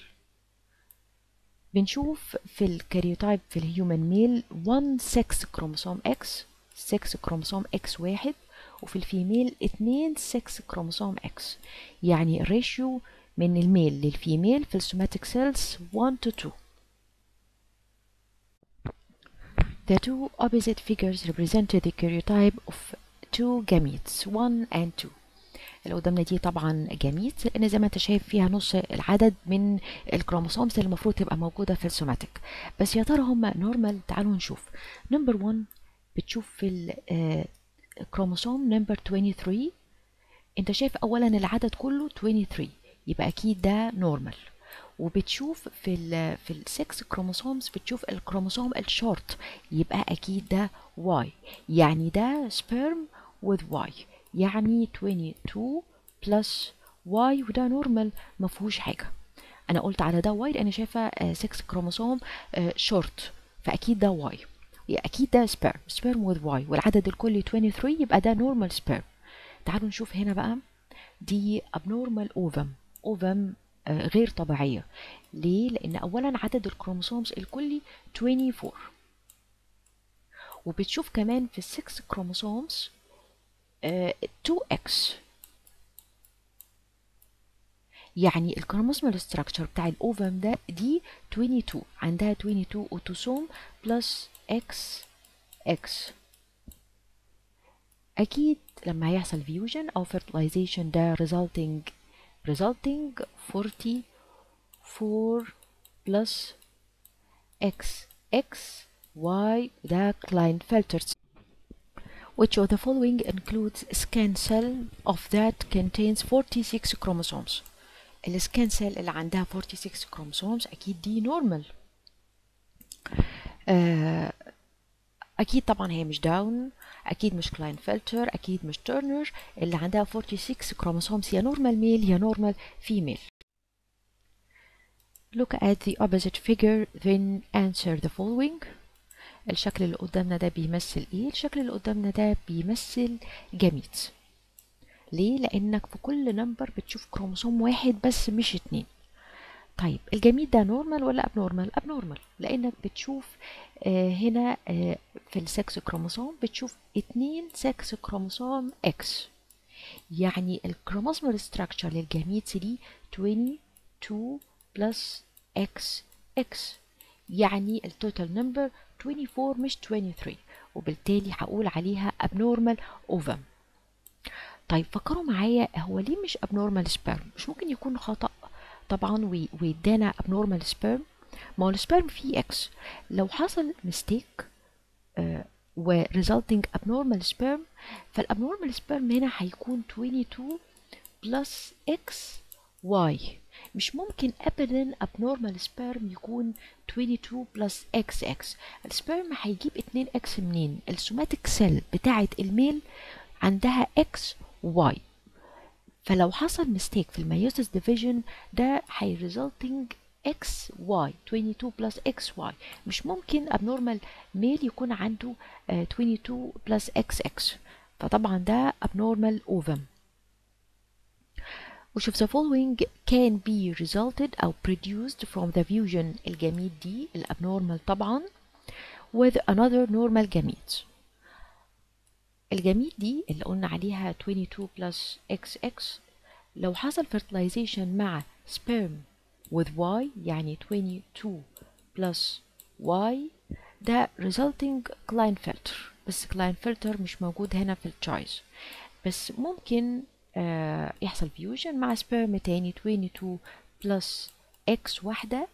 Speaker 1: بنشوف في الكاريوتايب في الهيومن ميل 1 6 كروموسوم اكس 6 كروموسوم اكس واحد وفي الفيميل 2 6 كروموسوم اكس يعني الريشيو من الميل للفيميل في السوماتيك سيلز 1 to 2 The two opposite figures represented the karyotype of two gametes 1 and 2 اللي قدامنا دي طبعا جاميت لان زي ما انت شايف فيها نص العدد من الكروموسومز اللي المفروض تبقى موجوده في السوماتيك بس يا ترى هم نورمال تعالوا نشوف نمبر 1 بتشوف في الكروموسوم نمبر 23 انت شايف اولا العدد كله 23 يبقى اكيد ده نورمال وبتشوف في ال في السكس كروموسومز بتشوف الكروموسوم الشورت يبقى اكيد ده واي يعني ده سبيرم with واي يعني 22 بلس واي وده نورمال ما فيهوش حاجه انا قلت على ده واي لان شايفه 6 كروموسوم شورت فاكيد ده واي اكيد ده سبيرم سبيرم with واي والعدد الكلي 23 يبقى ده نورمال سبيرم تعالوا نشوف هنا بقى دي abnormal ovum ovum آه، غير طبيعية ليه؟ لأن أولا عدد الكروموسومز الكلي 24 وبتشوف كمان في ال 6 كروموسومز 2x يعني الكروموسومال ستراكشر بتاع الاوفم ده دي 22 عندها 22 اوتوسوم بلس اكس اكس اكيد لما هيحصل فيوجن او fertilization ده resulting resulting 44 plus x x y ده Klinefelter which of the following includes scan cell of that contains 46 chromosomes السكان سيل اللي عندها 46 chromosomes أكيد دي normal آه أكيد طبعا هي مش داون أكيد مش كلاين فلتر أكيد مش ترنر اللي عندها 46 chromosomes يا normal male يا normal female Look at the opposite figure then answer the following الشكل اللي قدامنا ده بيمثل ايه الشكل اللي قدامنا ده بيمثل جميت ليه لانك في كل نمبر بتشوف كروموسوم واحد بس مش اتنين طيب الجميت ده نورمال ولا ابنورمال ابنورمال لانك بتشوف آه هنا آه في السكس كروموسوم بتشوف اتنين سكس كروموسوم اكس يعني الكروموسومال ستراكشر للجميت دي 22 بلس اكس اكس يعني التوتال نمبر 24 مش 23 وبالتالي هقول عليها abnormal ovum طيب فكروا معايا هو ليه مش abnormal sperm مش ممكن يكون خطأ طبعا ويدانا abnormal sperm ما هو السبرم فيه اكس لو حصل ميستيك آه و resulting abnormal sperm فالabnormal sperm هنا هيكون 22 plus x y مش ممكن ابدا abnormal sperm يكون 22 بلس اكس اكس السبرم هيجيب 2 اكس منين السوماتيك سيل بتاعه الميل عندها اكس واي فلو حصل ميستيك في الميوسيس ديفيجن ده هي resulting اكس واي 22 بلس اكس واي مش ممكن abnormal ميل يكون عنده uh, 22 بلس اكس اكس فطبعا ده abnormal ovum which of the following can be resulted أو produced from the fusion الجميت دي الابنورمال طبعا with another normal gamete الجميت دي اللي قلنا عليها 22 plus XX لو حصل fertilization مع sperm with Y يعني 22 plus Y ده resulting Klinefelter بس Klinefelter مش موجود هنا في التشايز بس ممكن آه يحصل فيوجن مع سبيرم تاني 22 بلس اكس واحدة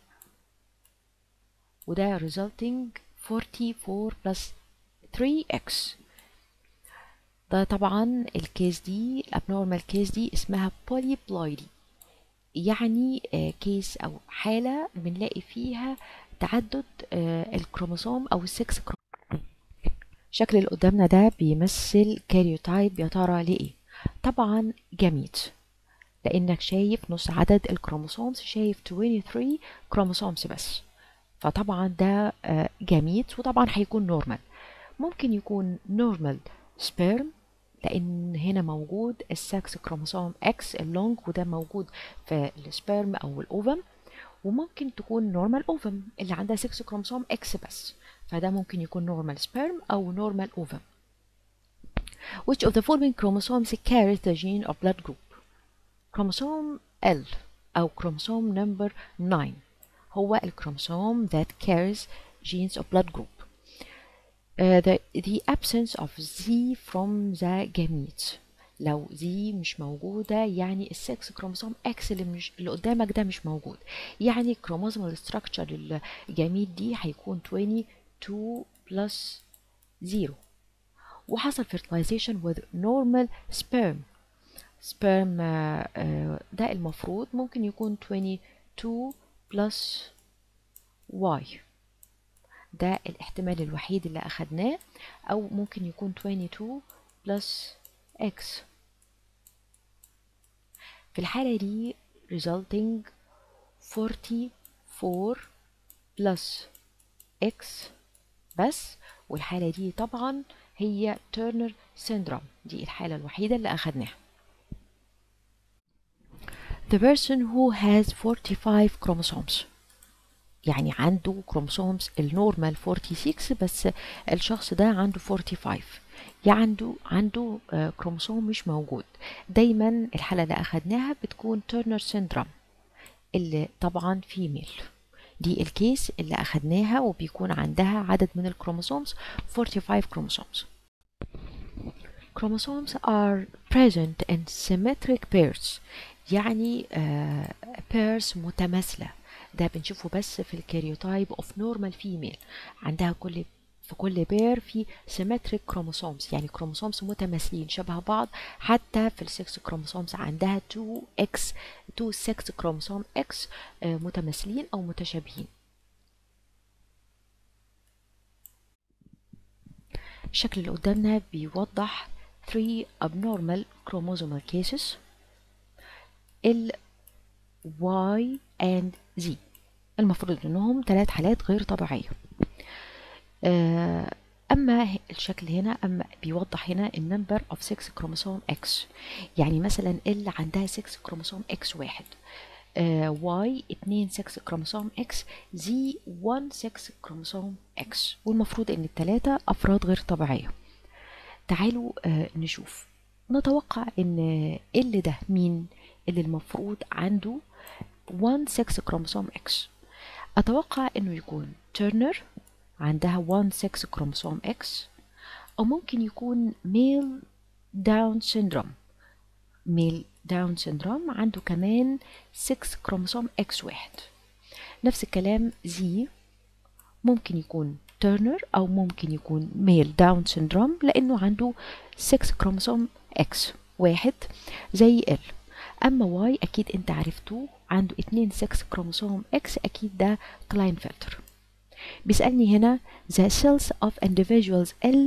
Speaker 1: وده resulting 44 بلس 3x ده طبعا الكيس دي الابنورمال كيس دي اسمها بوليبلويدي يعني آه كيس او حالة بنلاقي فيها تعدد آه الكروموسوم او السكس كروموسوم الشكل اللي قدامنا ده بيمثل كاريوتايب يا ترى لإيه طبعا جميت لانك شايف نص عدد الكروموسومز شايف 23 كروموسومز بس فطبعا ده جميت وطبعا هيكون نورمال ممكن يكون نورمال سبيرم لان هنا موجود السكس كروموسوم اكس اللونج وده موجود في السبرم او الاوفم وممكن تكون نورمال اوفم اللي عندها 6 كروموسوم اكس بس فده ممكن يكون نورمال سبرم او نورمال اوفم which of the following chromosomes carries the gene of blood group chromosome L أو chromosome number 9 هو الكروموسوم that carries genes of blood group uh, the, the absence of Z from the gametes لو زي مش موجودة يعني السكس كروموسوم اكس اللي, مش اللي قدامك ده مش موجود يعني كروموسوم structure للجميت دي هيكون 22 plus 0 وحصل fertilization with normal sperm sperm uh, uh, ده المفروض ممكن يكون 22 plus y ده الاحتمال الوحيد اللي أخدناه أو ممكن يكون 22 plus x في الحالة دي resulting 44 plus x بس والحالة دي طبعا هي تيرنر سيندروم دي الحالة الوحيدة اللي أخدناها The person who has 45 chromosomes يعني عنده كروموسومز النورمال 46 بس الشخص ده عنده 45 يعني عنده عنده كروموسوم مش موجود دايما الحالة اللي أخدناها بتكون تيرنر سيندروم اللي طبعا فيميل دي الكيس اللي أخدناها وبيكون عندها عدد من الكروموسومز 45 chromosomes chromosomes are present in symmetric pairs يعني uh, pairs متماثلة ده بنشوفه بس في الكاريوتايب اوف نورمال فيميل عندها كل في كل بير في سيمتريك كروموسومز يعني كروموسومز متماثلين شبه بعض حتى في السكس كروموسومز عندها 2 اكس 2 سكس كروموسوم اكس متماثلين او متشابهين الشكل اللي قدامنا بيوضح 3 abnormal chromosomal cases ال Y and Z المفروض انهم ثلاث حالات غير طبيعيه اما الشكل هنا اما بيوضح هنا النمبر اوف 6 كروموسوم اكس يعني مثلا ال عندها 6 كروموسوم اكس واحد واي 2 6 كروموسوم اكس زي 1 6 كروموسوم اكس والمفروض ان الثلاثه افراد غير طبيعيه تعالوا آه نشوف نتوقع ان ال ده مين اللي المفروض عنده 1 6 كروموسوم اكس اتوقع انه يكون تيرنر عندها 1 6 كروموسوم اكس او ممكن يكون ميل داون سيندروم ميل داون سيندروم عنده كمان 6 كروموسوم اكس واحد نفس الكلام زي ممكن يكون تيرنر او ممكن يكون ميل داون سيندروم لانه عنده 6 كروموسوم اكس واحد زي ال اما واي اكيد انت عرفتوه عنده 2 6 كروموسوم اكس اكيد ده كلاين فلتر بيسألني هنا the cells of individuals L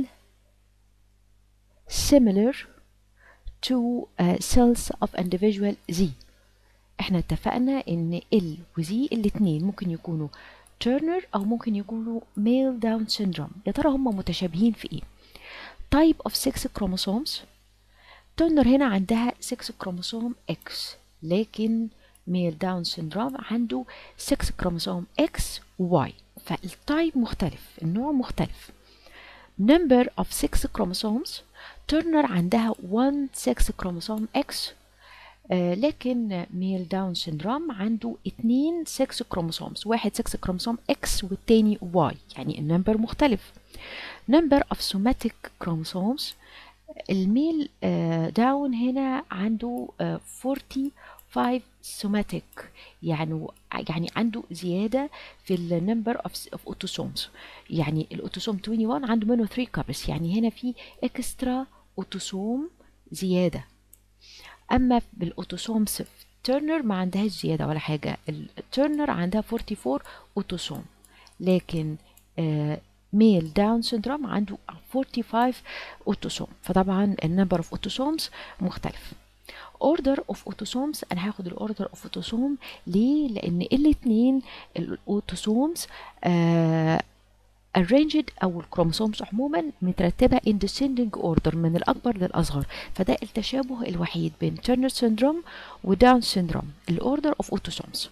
Speaker 1: similar to uh, cells of individual Z احنا اتفقنا ان L و Z الاتنين ممكن يكونوا تيرنر او ممكن يكونوا ميل داون سيندروم يا ترى هم متشابهين في ايه type of 6 chromosomes تيرنر هنا عندها 6 كروموسوم X لكن ميل داون سيندروم عنده 6 كروموسوم X و Y فالتايب مختلف النوع مختلف number of 6 chromosomes ترنر عندها 1 6 كروموسوم X آه لكن ميل داون سيندروم عنده 2 6 كروموسومز واحد 6 كروموسوم X والتاني Y يعني النمبر مختلف number of somatic chromosomes الميل آه داون هنا عنده آه 45 سوماتيك يعني يعني عنده زياده في النمبر اوف اوف اوتوسومز يعني الاوتوسوم 21 عنده منه 3 كابس يعني هنا في اكسترا اوتوسوم زياده اما بالاوتوسومز تيرنر ما عندهاش زياده ولا حاجه التيرنر عندها 44 اوتوسوم لكن آه ميل داون سيندروم عنده 45 اوتوسوم فطبعا النمبر اوف اوتوسومز مختلف اوردر اوف اوتوسومز انا هاخد الاوردر اوف اوتوسوم ليه لان الاثنين الاوتوسومز آه arranged أو الكروموسومز عموما مترتبة in descending order من الأكبر للأصغر فده التشابه الوحيد بين تيرنر syndrome وداون syndrome الأوردر of autosomes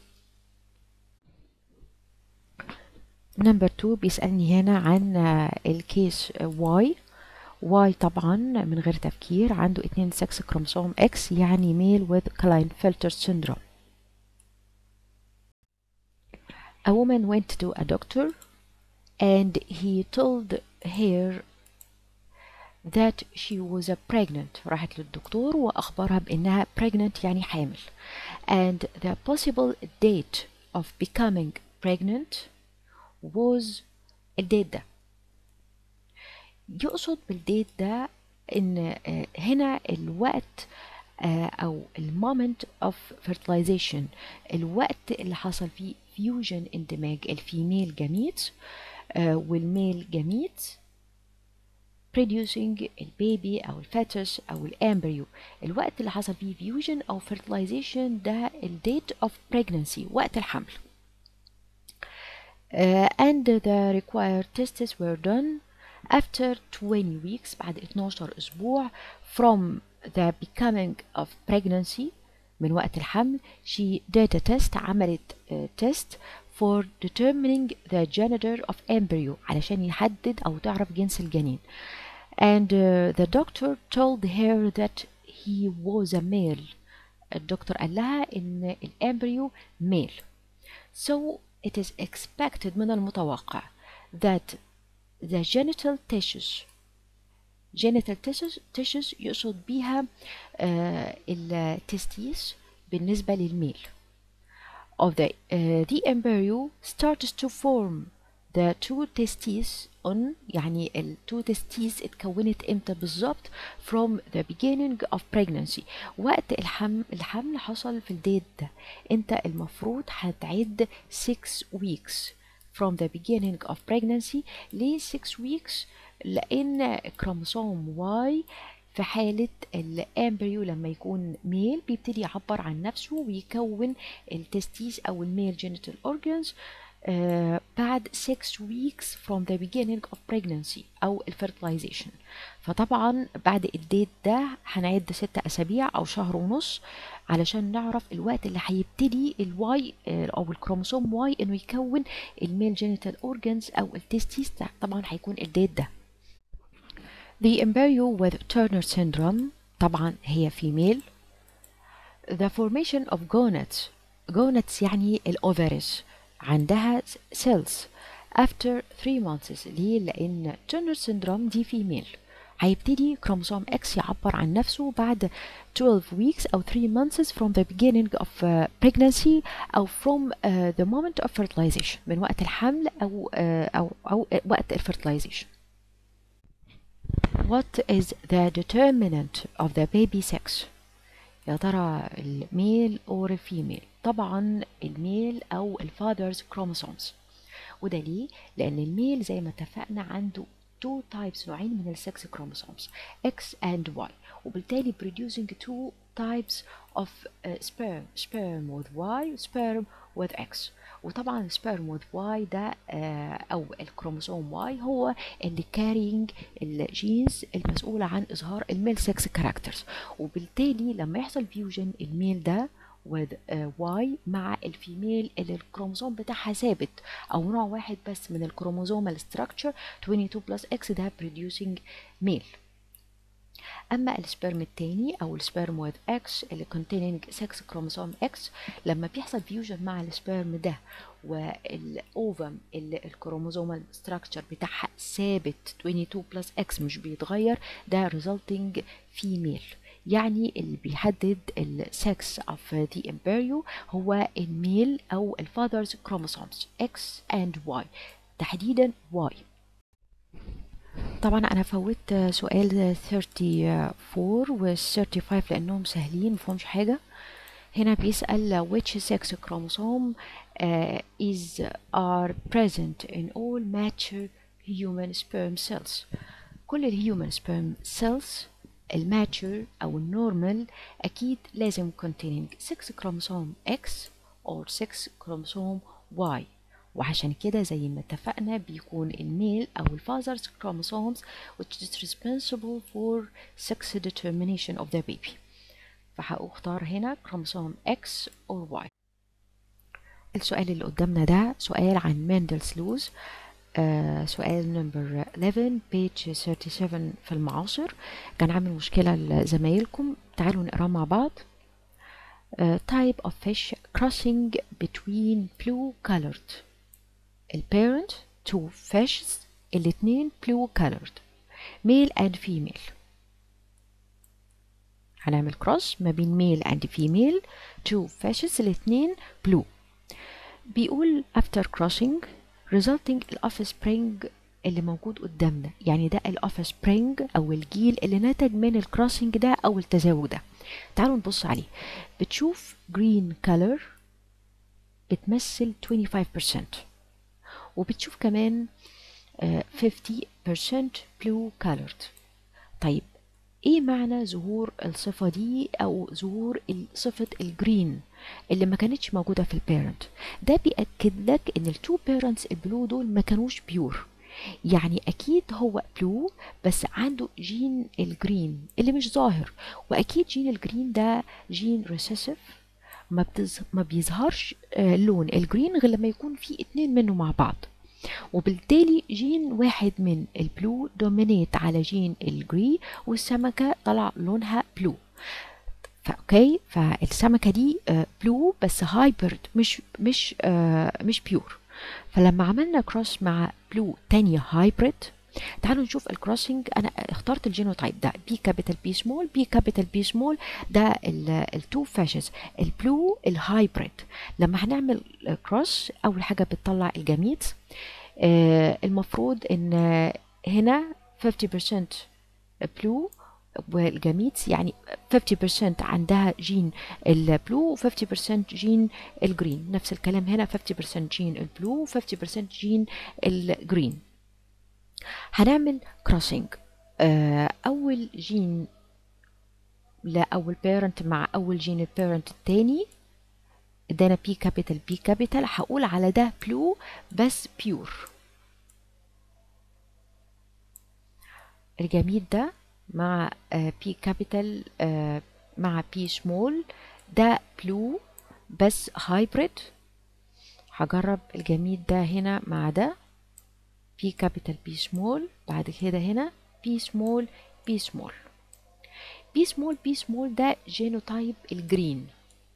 Speaker 1: نمبر 2 بيسألني هنا عن الكيس واي واي طبعا من غير تفكير عنده اتنين سكس كروموسوم اكس يعني ميل with Klinefelter syndrome A woman went to a doctor and he told her that she was a pregnant راحت للدكتور وأخبرها بأنها pregnant يعني حامل and the possible date of becoming pregnant was الديت ده يقصد بالديت ده ان هنا الوقت او المومنت اوف fertilization الوقت اللي حصل فيه فيوجن اندماج الفيميل جميت والميل جميت producing البيبي او الفاتس او الامبريو الوقت اللي حصل فيه فيوجن او fertilization ده الديت اوف pregnancy وقت الحمل Uh, and the required tests were done after 20 weeks بعد 12 أسبوع from the becoming of pregnancy من وقت الحمل she did a test عملت uh, test for determining the gender of embryo علشان يحدد أو تعرف جنس الجنين and uh, the doctor told her that he was a male الدكتور قال لها إن الامبريو male so it is expected من المتوقع that the genital tissues genital tissues, tissues يقصد بيها uh, التستيس بالنسبة للميل of the, uh, the embryo starts to form the two testes on يعني ال two testes اتكونت امتى بالظبط from the beginning of pregnancy وقت الحمل الحمل حصل في الديت ده انت المفروض هتعد 6 weeks from the beginning of pregnancy ليه 6 weeks لان كروموسوم Y في حالة الامبريو لما يكون ميل بيبتدي يعبر عن نفسه ويكون التستيس او الميل جينيتال اورجانز Uh, بعد 6 weeks from the beginning of pregnancy أو الفرتلايزيشن فطبعا بعد الديت ده هنعد ستة أسابيع أو شهر ونص علشان نعرف الوقت اللي هيبتدي الواي أو الكروموسوم واي إنه يكون الميل جينيتال أورجانز أو التستيس طبعا هيكون الديت ده The embryo with Turner syndrome طبعا هي female The formation of gonads gonads يعني الأوفرز عندها cells after 3 months ليه؟ لأن تيرنر syndrome دي فيميل هيبتدي كروموسوم X يعبر عن نفسه بعد 12 weeks أو 3 months from the beginning of uh, pregnancy أو from uh, the moment of fertilization من وقت الحمل أو uh, أو أو وقت الفرتلايزيشن What is the determinant of the baby sex؟ يا ترى الميل اور الفيميل طبعا الميل او الفادرز كروموسومز وده ليه لان الميل زي ما اتفقنا عنده two types نوعين من السكس كروموسومز X and Y وبالتالي producing two types of uh, sperm sperm with Y sperm with X وطبعا sperm with Y ده uh, أو الكروموسوم Y هو اللي carrying الجينز المسؤولة عن إظهار الميل سكس كاركترز وبالتالي لما يحصل فيوجن الميل ده with uh, Y مع الفيميل اللي الكروموسوم بتاعها ثابت أو نوع واحد بس من الكروموسومال structure 22 plus X ده producing male أما السبرم التاني أو السبرم with X اللي containing 6 كروموسوم X لما بيحصل فيوجن مع السبرم ده والأوفم اللي الكروموسومال structure بتاعها ثابت 22 plus X مش بيتغير ده resulting female يعني اللي بيحدد السكس of the embryo هو الميل أو الفاذرز كروموسومز X and Y تحديدا Y طبعا انا فوت سؤال 34 و 35 لانهم سهلين مفهمش حاجه هنا بيسأل which sex chromosome uh, is are present in all mature human sperm cells كل الهيومن sperm cells الماتشر أو النورمال أكيد لازم containing 6 chromosome X or 6 chromosome Y وعشان كده زي ما اتفقنا بيكون الميل أو الفازر's chromosomes which is responsible for sex determination of the baby فهختار هنا chromosome X or Y السؤال اللي قدامنا ده سؤال عن ماندلز لوز آه سؤال نمبر 11 page 37 في المعاصر كان عامل مشكلة لزمايلكم تعالوا نقراه مع بعض uh, type of fish crossing between blue colored البيرنت two fishes الاتنين blue colored male and female هنعمل cross ما بين male and female two fishes الاتنين blue بيقول after crossing resulting offspring اللي موجود قدامنا يعني ده الاوفسبرينج او الجيل اللي نتج من الكروسنج ده او التزاوج ده تعالوا نبص عليه بتشوف green color بتمثل 25% وبتشوف كمان uh, 50% blue colored طيب ايه معنى ظهور الصفة دي او ظهور صفة الجرين اللي ما كانتش موجودة في البيرنت ده بيأكد لك ان التو بيرنتس البلو دول ما كانوش بيور يعني اكيد هو بلو بس عنده جين الجرين اللي مش ظاهر واكيد جين الجرين ده جين ريسيسيف ما, بتز... ما بيظهرش آه لون الجرين غير لما يكون في اتنين منه مع بعض وبالتالي جين واحد من البلو دومينيت على جين الجري والسمكة طلع لونها بلو فاوكي فالسمكة دي آه بلو بس هايبرد مش مش آه مش بيور فلما عملنا كروس مع بلو تانية هايبريد تعالوا نشوف الكروسنج انا اخترت الجينوتايب ده بي كابيتال بي سمول بي كابيتال بي سمول ده التو فاشز البلو الهايبريد لما هنعمل كروس اول حاجه بتطلع الجميت آه المفروض ان هنا 50% بلو والجميت يعني 50% عندها جين البلو و 50% جين الجرين نفس الكلام هنا 50% جين البلو و 50% جين الجرين هنعمل كروسنج آه اول جين لاول بيرنت مع اول جين البيرنت التاني ادانا بي كابيتال بي كابيتال هقول على ده بلو بس بيور الجميد ده مع بي كابيتال مع بي سمول ده بلو بس هايبريد هجرب الجميد ده هنا مع ده بي كابيتال بي سمول بعد كده هنا بي سمول بي سمول بي سمول بي سمول ده جينوتايب الجرين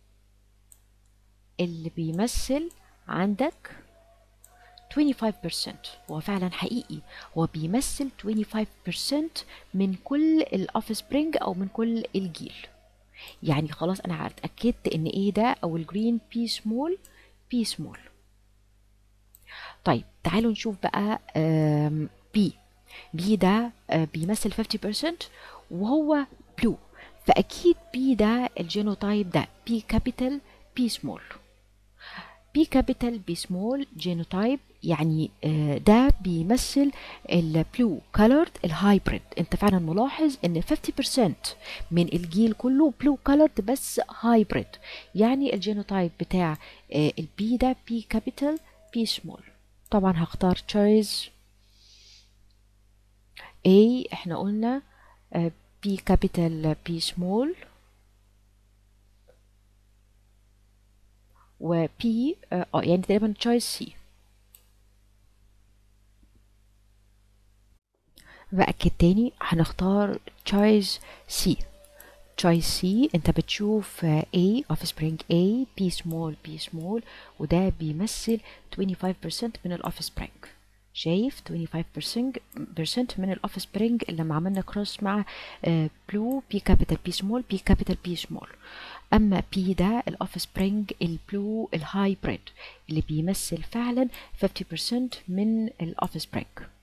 Speaker 1: اللي بيمثل عندك 25% هو فعلا حقيقي هو بيمثل 25% من كل الاوفسبرينج او من كل الجيل يعني خلاص انا اتاكدت ان ايه ده او الجرين بي سمول بي سمول طيب تعالوا نشوف بقى بي بي ده بيمثل 50% وهو بلو فاكيد بي ده الجينوتايب ده بي كابيتال بي سمول بي كابيتال بي سمول جينوتايب يعني ده بيمثل البلو كولرد الهايبريد انت فعلا ملاحظ ان 50% من الجيل كله بلو كولرد بس هايبريد يعني الجينوتايب بتاع البي ده بي كابيتال بي سمول طبعا هختار تشويز A احنا قلنا بي كابيتال بي سمول و P اه يعني تقريبا تشويس سي بأكد تاني هنختار تشويس سي تشويس سي انت بتشوف A offspring A P small P small وده بيمثل 25% من الاوفسبرينج شايف 25% من الاوفسبرينج لما عملنا كروس مع بلو بي كابيتال بي سمول بي كابيتال بي سمول اما بي ده الاوفسبرينج البلو الهايبريد اللي بيمثل فعلا 50% من الاوفسبرينج